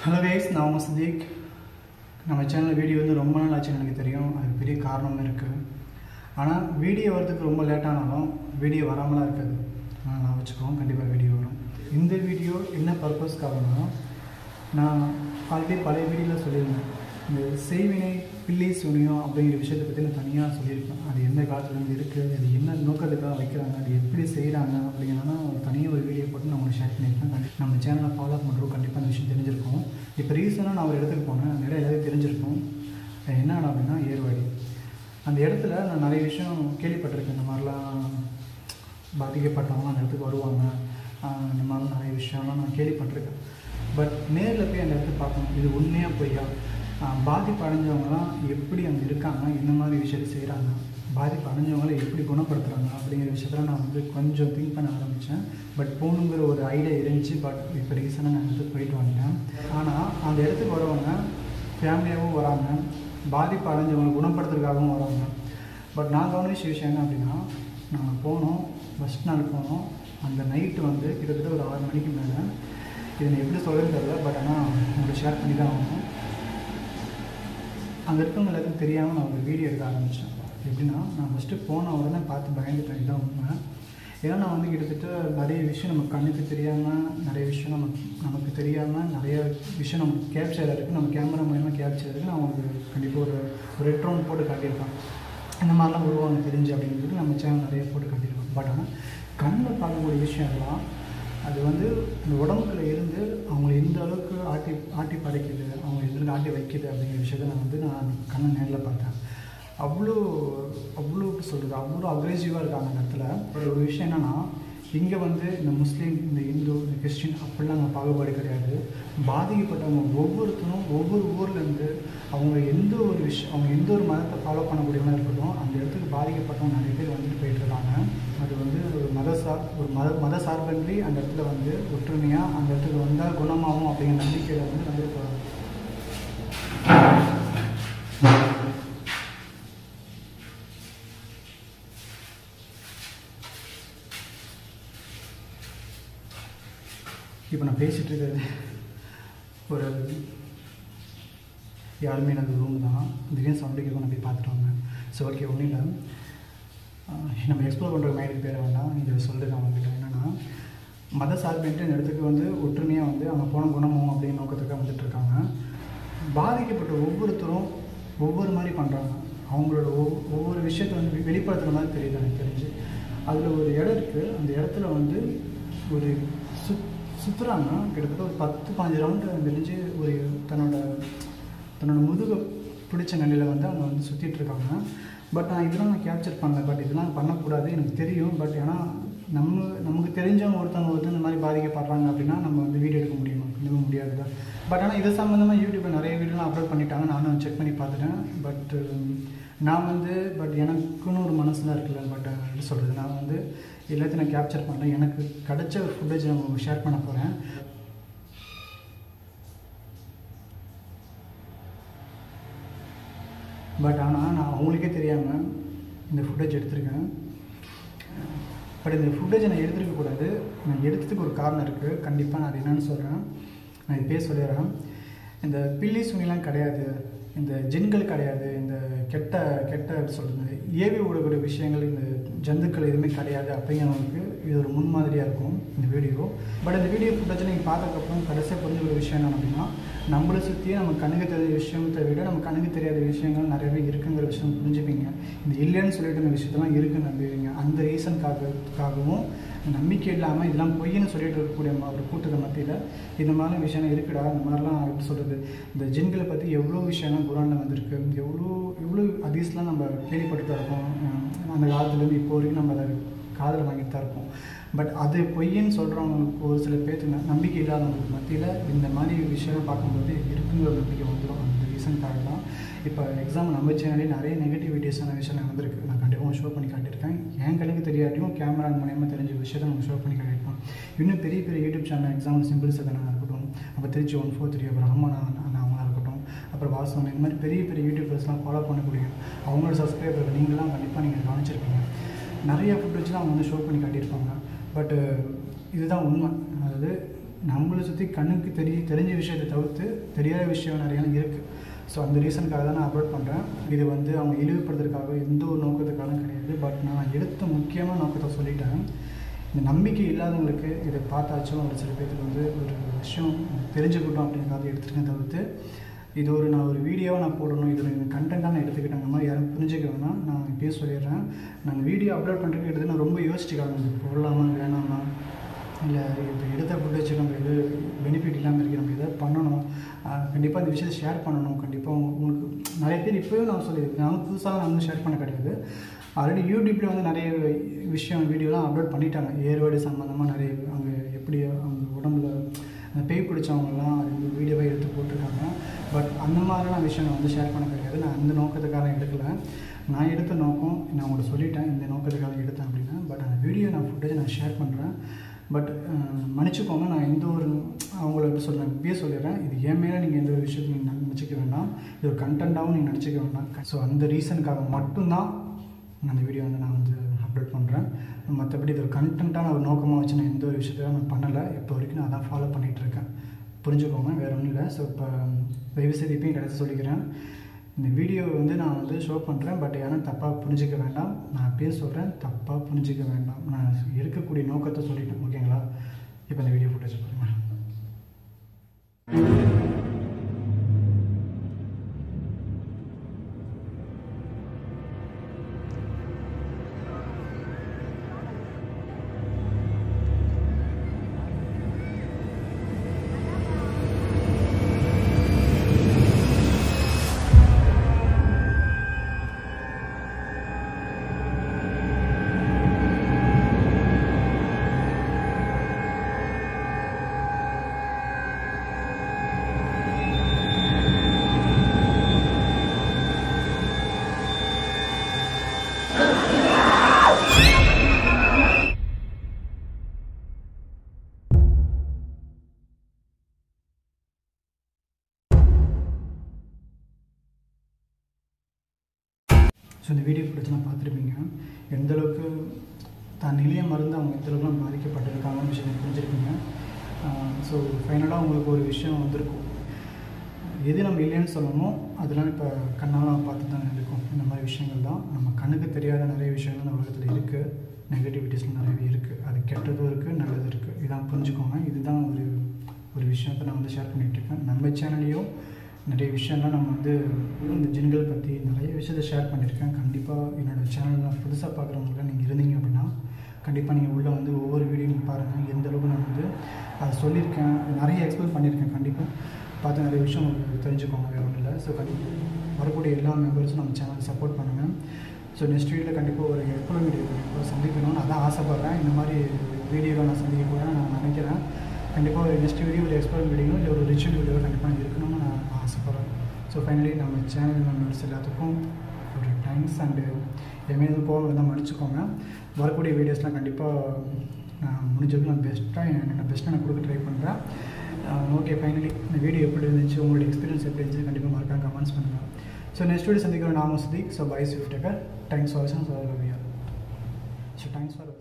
hello guys நான் உங்கள் சதீக் நம்ம சேனல் வீடியோ வந்து ரொம்ப நாள் ஆச்சுன்னு எனக்கு தெரியும் அதுக்கு பெரிய காரணமும் இருக்குது ஆனால் வீடியோ வரதுக்கு ரொம்ப லேட்டானாலும் வீடியோ வராமலாம் இருக்காது ஆனால் நான் வச்சுக்கோம் கண்டிப்பாக வீடியோ வரும் இந்த வீடியோ என்ன பர்பஸ்க்காகனா நான் ஆல்ரெடி பழைய வீடியோவில் சொல்லியிருந்தேன் இந்த செய்வினை பில்லி சூனியம் அப்படிங்கிற விஷயத்தை பற்றி நான் தனியாக சொல்லியிருப்பேன் அது எந்த காலத்துலேருந்து இருக்குது அது என்ன நோக்கத்துக்காக வைக்கிறாங்க அது எப்படி செய்கிறாங்க அப்படிங்கிறனா ஒரு தனியாக ஒரு வீடியோ போட்டு நான் உங்களுக்கு ஷேர் பண்ணியிருப்பேன் கண்டி- நம்ம சேனலை ஃபாலோ பண்ணுறோம் கண்டிப்பாக அந்த விஷயம் தெரிஞ்சிருக்கும் இப்போ ரீசெண்டாக நான் ஒரு இடத்துக்கு போனேன் அந்த இடம் எல்லாத்தையும் தெரிஞ்சிருக்கும் அது என்ன இடம் அப்படின்னா ஏர்வாடி அந்த இடத்துல நான் நிறைய விஷயம் கேள்விப்பட்டிருக்கேன் இந்த மாதிரிலாம் பாதிக்கப்பட்டவங்க அந்த இடத்துக்கு வருவாங்க ஆஹ் இந்த மாதிரிலாம் நிறைய விஷயம்லாம் நான் கேள்விப்பட்டிருக்கேன் பட் நேரில் போய் அந்த இடத்துக்கு பார்க்கணும் இது உண்மையாக பொய்யா ஆஹ் பாதிப்பு அடைஞ்சவங்கலாம் எப்படி அங்கே இருக்காங்க என்ன மாதிரி விஷயத்தை செய்கிறாங்க பாதிப்பு அடைஞ்சவங்களை எப்படி குணப்படுத்துகிறாங்க அப்படிங்கிற விஷயத்தில் நான் வந்து கொஞ்சம் திங்க் பண்ண ஆரம்பித்தேன் பட் போகணுங்கிற ஒரு ஐடியா இருந்துச்சு பட் இப்போ ரீசெண்டாக நான் இடத்துக்கு போயிட்டு வந்துட்டேன் ஆனால் அந்த இடத்துக்கு வரவங்க ஃபேமிலியாகவும் வராங்க பாதிப்பு அடைஞ்சவங்களை குணப்படுத்துறதுக்காகவும் வராங்க பட் நான் கவனிச்ச விஷயம் என்ன அப்படின்னா நாங்கள் போனோம் ஃபஸ்ட் நாள் போனோம் அந்த நைட்டு வந்து கிட்டத்தட்ட ஒரு ஆறு மணிக்கு மேலே இதை நான் எப்படி சொல்கிறது தெரியல பட் ஆனால் உங்களுக்கு ஷேர் பண்ணி தான் ஆகணும் அங்கே இருக்கவங்க எல்லாத்துக்கும் தெரியாமல் நான் ஒரு வீடியோ எடுக்க ஆரம்பித்தேன் எப்படின்னா நான் ஃபஸ்ட்டு போன உடனே பார்த்து பயந்துட்டேன் இதான் உண்மை ஏன்னா நான் வந்து கிட்டத்தட்ட நிறைய விஷயம் நமக்கு கண்ணுக்கு தெரியாமல் நிறைய விஷயம் நமக்கு நமக்கு தெரியாமல் நிறைய விஷயம் நமக்கு கேப்சர் இருக்குது நம்ம கேமரா மூலியமாக கேப்சர் இருக்குது நான் உங்களுக்கு கண்டிப்பாக ஒரு ஒரு ரெட்ரோன் போட்டு காட்டியிருப்பேன் இந்த மாதிரிலாம் உருவாங்க தெரிஞ்சு அப்படின்னு சொல்லி நம்ம சேனல் நிறைய போட்டு காட்டியிருக்கோம் பட் ஆனால் கண்ணில் பார்க்கக்கூடிய விஷயம்லாம் அது வந்து இந்த உடம்புக்குள்ள இருந்து அவங்களை எந்த அளவுக்கு ஆட்டி ஆட்டி படைக்குது அவங்க எந்த அளவுக்கு ஆட்டி வைக்குது அப்படிங்கிற விஷயத்த நான் வந்து நான் கண்ணை நேரில் பார்த்தேன் அவ்வளோ அவ்வளோ எப்படி சொல்கிறது அவ்வளோ அக்ரெசிவாக இருக்காங்க அந்த இடத்துல ஒரு ஒரு விஷயம் என்னென்னா இங்கே வந்து இந்த முஸ்லீம் இந்த இந்து இந்த கிறிஸ்டின் அப்படிலாம் அங்கே பாகுபாடு கிடையாது பாதிக்கப்பட்டவங்க ஒவ்வொருத்தரும் ஒவ்வொரு ஊர்லேருந்து அவங்க எந்த ஒரு விஷயம் அவங்க எந்த ஒரு மதத்தை ஃபாலோ பண்ணக்கூடியவங்களா இருக்கட்டும் அந்த இடத்துக்கு பாதிக்கப்பட்டவங்க நிறைய பேர் வந்துட்டு போயிட்டு இருக்காங்க அது வந்து ஒரு மத சார் ஒரு மத மத சார்பின்றி அந்த இடத்துல வந்து ஒற்றுமையாக அந்த இடத்துக்கு வந்தால் குணமாகும் அப்படிங்கிற நம்பிக்கையில் வந்து நிறைய போகிறாங்க இப்போ நான் பேசிகிட்டு இருக்கிறது ஒரு யாருமே எனக்கு ரூம் தான் திடீர்னு சவுண்ட் கேட்கும் நான் போய் பார்த்துட்டு வந்தேன் ஸோ ஓகே ஒன்றும் இல்லை ஆஹ் நம்ம எக்ஸ்ப்ளோர் பண்ணுற மைண்டுக்கு பேர வேண்டாம் இதை சொல்கிறது அவங்ககிட்ட என்னென்னா மத சார்பின்ட்டு இந்த இடத்துக்கு வந்து ஒற்றுமையாக வந்து அவங்க போன குணமும் அப்படின்னு நோக்கத்துக்காக வந்துட்டு இருக்காங்க பாதிக்கப்பட்ட ஒவ்வொருத்தரும் ஒவ்வொரு மாதிரி பண்ணுறாங்க அவங்களோட ஒவ் ஒவ்வொரு விஷயத்தை வந்து வெ- வெளிப்படுத்துற மாதிரி தெரியுது எனக்கு தெரிஞ்சு அதில் ஒரு இடம் இருக்குது அந்த இடத்துல வந்து ஒரு சுத் சுற்றுறாங்க கிட்டத்தட்ட ஒரு பத்து பாஞ்சு ரவுண்டு தெரிஞ்சு ஒரு தன்னோட தன்னோட முதுகை பிடிச்ச நிலையில் வந்து அவங்க வந்து சுற்றிட்டு இருக்காங்க பட் நான் இதெல்லாம் நான் கேப்சர் பண்ணல பட் இதெல்லாம் பண்ணக்கூடாது எனக்கு தெரியும் பட் ஏன்னா நம்ம நமக்கு தெரிஞ்சவங்க ஒருத்தவங்க வந்து இந்த மாதிரி பாதிக்கப்படுறாங்க அப்படின்னா நம்ம வந்து வீடியோ எடுக்க முடியுமா கண்டிப்பாக முடியாது தான் பட் ஆனால் இது சம்மந்தமாக யூடியூப்பில் நிறைய வீடியோலாம் அப்லோட் பண்ணிட்டாங்க நானும் செக் பண்ணி பார்த்துட்டேன் பட் நான் வந்து பட் எனக்குன்னு ஒரு மனசுலாம் இருக்குல்ல பட் எப்படி சொல்கிறது நான் வந்து எல்லாத்தையும் நான் கேப்சர் பண்ணல எனக்கு கிடைச்ச ஒரு ஃபுட்டேஜ் நான் உங்களுக்கு ஷேர் பண்ண போகிறேன் பட் ஆனால் நான் அவங்களுக்கே தெரியாமல் இந்த ஃபுட்டேஜ் எடுத்திருக்கேன் பட் இந்த ஃபுட்டேஜை நான் எடுத்திருக்க கூடாது நான் எடுத்ததுக்கு ஒரு காரணம் இருக்குது கண்டிப்பாக நான் அது என்னன்னு சொல்கிறேன் நான் இது பேர் சொல்லிடுறேன் இந்த பில்லி சுனிலாம் கிடையாது இந்த ஜின்கள் கிடையாது இந்த கெட்ட கெட்ட எப்படி சொல்கிறது ஏவி விடக்கூடிய விஷயங்கள் இந்த ஜந்துக்கள் எதுவுமே கிடையாது அப்படிங்கிறவங்களுக்கு இது ஒரு முன்மாதிரியாக இருக்கும் இந்த வீடியோ பட் இந்த வீடியோ ஃபுட்டேஜ் நீங்கள் பார்த்ததுக்கப்புறம் கடைசியாக புரிஞ்ச ஒரு விஷயம் என்ன அப்படின்னா நம்மளை சுற்றியே நம்ம கண்ணுக்கு தெரியாத விஷயத்தை விட நம்ம கண்ணுக்கு தெரியாத விஷயங்கள் நிறையவே இருக்குங்கிற விஷயம் புரிஞ்சுப்பீங்க இந்த இல்லைன்னு சொல்லிட்டு இந்த விஷயத்தெல்லாம் இருக்குன்னு நம்புவீங்க அந்த ரீசனுக்காகவும் நம்பிக்கை இல்லாமல் இதெல்லாம் பொய்ன்னு சொல்லிட்டு இருக்கக்கூடிய ம- ஒரு கூட்டத்தை மத்தியில் இந்த மாதிரி விஷயம் இருக்குடா இந்த மாதிரிலாம் எப்படி சொல்கிறது இந்த ஜின்களை பற்றி எவ்வளோ விஷயம்லாம் குரானில் வந்திருக்கு எவ்வளோ எவ்வளோ அதீஸ்லாம் நம்ம கேள்விப்பட்டு தான் இருக்கோம் அஹ் அந்த காலத்துலேருந்து இப்போ வரைக்கும் நம்ம அதை காதில் வாங்கிட்டு தான் இருப்போம் பட் அது பொய்ன்னு சொல்கிறவங்களுக்கு ஒரு சில பேர்த்துக்கு ந- நம்பிக்கை இல்லாதவங்களுக்கு மத்தியில் இந்த மாதிரி விஷயம் பார்க்கும்போது இருக்குங்கிற ஒரு நம்பிக்கை வந்துடும் அந்த ரீசனுக்காக தான் இப்போ எக்ஸாம் நம்ம சேனலே நிறைய நெகட்டிவிட்டிஸான விஷயம் நடந்திருக்கு நான் கண்டிப்பாக ஷோ பண்ணி காட்டியிருக்கேன் என் கணக்கு தெரியாட்டியும் கேமரா மூலியமாக தெரிஞ்ச விஷயத்தை நம்ம ஷோ பண்ணி காட்டியிருப்போம் இன்னும் பெரிய பெரிய யூடியூப் சேனல் எக்ஸாம்பிள் சிம்பிள் சதனா இருக்கட்டும் அப்புறம் திருச்சி ஒன் ஃபோர் த்ரீ அப்புறம் ரஹ்மான் அண்ணா அவங்களா இருக்கட்டும் அப்புறம் வாசவன் இந்த மாதிரி பெரிய பெரிய யூடியூபர்ஸ்லாம் ஃபாலோ பண்ணக்கூடிய அவங்களோட சப்ஸ்கிரைபர் நீங்களாம் கண்டிப்பாக நீங்கள் கவனிச்சிருப்பீங்க நிறைய ஃபுட்டேஜ்லாம் அவங்க வந்து ஷோ பண்ணி காட்டியிருப்பாங்க பட்டு இதுதான் உண்மை அதாவது நம்மளை சுற்றி கண்ணுக்கு தெரிய தெரிஞ்ச விஷயத்தை தவிர்த்து தெரியாத விஷயம் நிறையா இருக்குது ஸோ அந்த ரீசனுக்காக தான் நான் அப்லோட் பண்ணுறேன் இது வந்து அவங்க இழிவுபடுத்துறதுக்காக எந்த ஒரு நோக்கத்துக்காக கிடையாது பட் நான் எடுத்த முக்கியமான நோக்கத்தை சொல்லிட்டேன் இந்த நம்பிக்கை இல்லாதவங்களுக்கு இதை பார்த்தாச்சும் ஒரு சில பேருக்கு வந்து ஒரு விஷயம் தெரிஞ்சுக்கிட்டோம் அப்படிங்கிறத எடுத்துருக்கேன் தவிர்த்து இது ஒரு நான் ஒரு வீடியோவை நான் போடணும் இது ஒரு கண்டென்ட்டாக நான் எடுத்துக்கிட்டேன் அந்த மாதிரி யாரும் புரிஞ்சுக்க வேணாம் நான் இப்பயே சொல்லிடுறேன் நான் வீடியோ அப்லோட் பண்ணுறதுக்கு எடுத்து நான் ரொம்ப யோசிச்சுக்காங்க இது போடலாமா வேணாமா இல்லை இப்போ எடுத்த ஃபுட்டேஜ் நம்ம எது பெனிஃபிட் இல்லாமல் இருக்குது நம்ம எதாவது பண்ணணும் கண்டிப்பாக இந்த விஷயத்தை ஷேர் பண்ணணும் கண்டிப்பாக உங்களுக்கு நிறைய பேர் இப்போயும் நான் சொல்லியிருக்கேன் நான் புதுசாக நான் வந்து ஷேர் பண்ண கிடையாது ஆல்ரெடி யூடியூப்ல வந்து நிறைய விஷயம் வீடியோலாம் அப்லோட் பண்ணிட்டாங்க ஏர்வேடு சம்மந்தமாக நிறைய அங்கே எப்படி அவங்க உடம்புல அந்த பேய் பிடிச்சவங்கலாம் வீடியோவை எடுத்து போட்டிருக்காங்க பட் அந்த மாதிரிலாம் விஷயம் நான் வந்து ஷேர் பண்ண கிடையாது நான் அந்த நோக்கத்துக்காக எடுக்கல நான் எடுத்த நோக்கம் நான் உங்கள்கிட்ட சொல்லிட்டேன் இந்த நோக்கத்துக்காக எடுத்தேன் அப்படின்னா பட் அந்த வீடியோ நான் ஃபுட்டேஜ் நான் ஷேர் பண்ணுறேன் பட் மன்னிச்சுக்கோங்க நான் எந்த ஒரு அவங்கள எப்படி சொல்கிறேன் இப்பயே சொல்லிடுறேன் இது என் மேலே நீங்கள் எந்த ஒரு விஷயத்தையும் நீங்கள் நினச்சிக்க வேண்டாம் இது ஒரு கண்டென்ட்டாகவும் நீங்கள் நினச்சிக்க வேண்டாம் ஸோ அந்த ரீசனுக்காக மட்டும்தான் நான் அந்த வீடியோ வந்து நான் வந்து அப்லோட் பண்ணுறேன் மற்றபடி இது ஒரு கண்டென்ட்டான ஒரு நோக்கமாக வச்சு நான் எந்த ஒரு விஷயத்தையும் நான் பண்ணலை இப்போ வரைக்கும் நான் அதான் ஃபாலோ பண்ணிகிட்ருக்கேன் புரிஞ்சுக்கோங்க வேறு ஒன்றும் இல்லை ஸோ இப்போ தயவு செய்து இப்பயும் கடைசி சொல்லிக்கிறேன் இந்த வீடியோவை வந்து நான் வந்து ஷோ பண்ணுறேன் பட் யாரும் தப்பாக புரிஞ்சிக்க வேண்டாம் நான் அப்பயே சொல்கிறேன் தப்பாக புரிஞ்சிக்க வேண்டாம் நான் இருக்கக்கூடிய நோக்கத்தை சொல்லிட்டேன் ஓகேங்களா இப்போ இந்த வீடியோ ஃபுட்டேஜ் பாருங்கள் ஸோ இந்த வீடியோ ஃபுட்டேஜ்லாம் பார்த்துருப்பீங்க எந்த அளவுக்கு தான் நிலையை மறந்து அவங்க எந்த அளவுக்குலாம் பாதிக்கப்பட்டிருக்காங்கன்னு விஷயம் புரிஞ்சிருப்பீங்க ஸோ ஃபைனலாக உங்களுக்கு ஒரு விஷயம் வந்திருக்கும் எது நம்ம இல்லைன்னு சொல்லணுமோ அதெல்லாம் இப்போ கண்ணால் பார்த்து தான் இருக்கும் இந்த மாதிரி விஷயங்கள் தான் நம்ம கண்ணுக்கு தெரியாத நிறைய விஷயங்கள் இந்த உலகத்தில் இருக்குது நெகட்டிவிட்டிஸ்லாம் நிறையவே இருக்குது அது கெட்டதும் இருக்குது நல்லதும் இருக்குது இதான் புரிஞ்சுக்கோங்க இதுதான் ஒரு ஒரு விஷயத்தை நான் வந்து ஷேர் பண்ணிகிட்ருக்கேன் நம்ம சேனல்லையும் நிறைய விஷயம்லாம் நம்ம வந்து இந்த ஜின்கள் பற்றி நிறைய விஷயத்தை ஷேர் பண்ணியிருக்கேன் கண்டிப்பாக என்னோடய சேனல் நான் புதுசாக பார்க்குறவங்களுக்கு நீங்கள் இருந்தீங்க அப்படின்னா கண்டிப்பாக நீங்கள் உள்ளே வந்து ஒவ்வொரு வீடியோ நீங்கள் பாருங்கள் எந்த அளவுக்கு நான் வந்து அதை சொல்லியிருக்கேன் நிறைய எக்ஸ்பிளைன் பண்ணியிருக்கேன் கண்டிப்பாக பார்த்து நிறைய விஷயம் உங்களுக்கு தெரிஞ்சுக்கோங்க வேறு ஒன்றும் இல்லை ஸோ கண்டிப்பாக வரக்கூடிய எல்லா மெம்பர்ஸும் நம்ம சேனல் சப்போர்ட் பண்ணுங்கள் ஸோ நெக்ஸ்ட் வீடியோவில் கண்டிப்பாக ஒரு எக்ஸ்பிளைன் வீடியோ கண்டிப்பாக சந்திக்கணும்னு அதான் ஆசைப்பட்றேன் இந்த மாதிரி வீடியோவை நான் சந்திக்க போகிறேன் நான் நினைக்கிறேன் கண்டிப்பாக ஒரு நெக்ஸ்ட் வீடியோ ஒரு எக்ஸ்பிளைன் வீடியோ இல்லை ஒரு ரிச்சுவல் வீடியோ கண்டிப்பாக இருக்கணும்னு நான் ஆசைப்பட்றேன் ஸோ ஃபைனலி நம்ம சேனல் மெம்பர்ஸ் எல்லாத்துக்கும் ஒரு தேங்க்ஸ் அண்டு எமேந்து போக தான் மன்னிச்சுக்கோங்க வரக்கூடிய வீடியோஸ்லாம் கண்டிப்பாக நான் முடிஞ்சதுக்கு நான் பெஸ்ட்டாக என்னோட பெஸ்ட்டாக நான் கொடுக்க ட்ரை பண்ணுறேன் ஓகே ஃபைனலி இந்த வீடியோ எப்படி இருந்துச்சு உங்களோட எக்ஸ்பீரியன்ஸ் எப்படி இருந்துச்சு கண்டிப்பாக மறக்காம கமெண்ட்ஸ் பண்ணுங்கள் ஸோ நெக்ஸ்ட் வீடியோ சந்திக்கிறோம் நாம சுதீக் so bye swift thanks for so love you so thanks for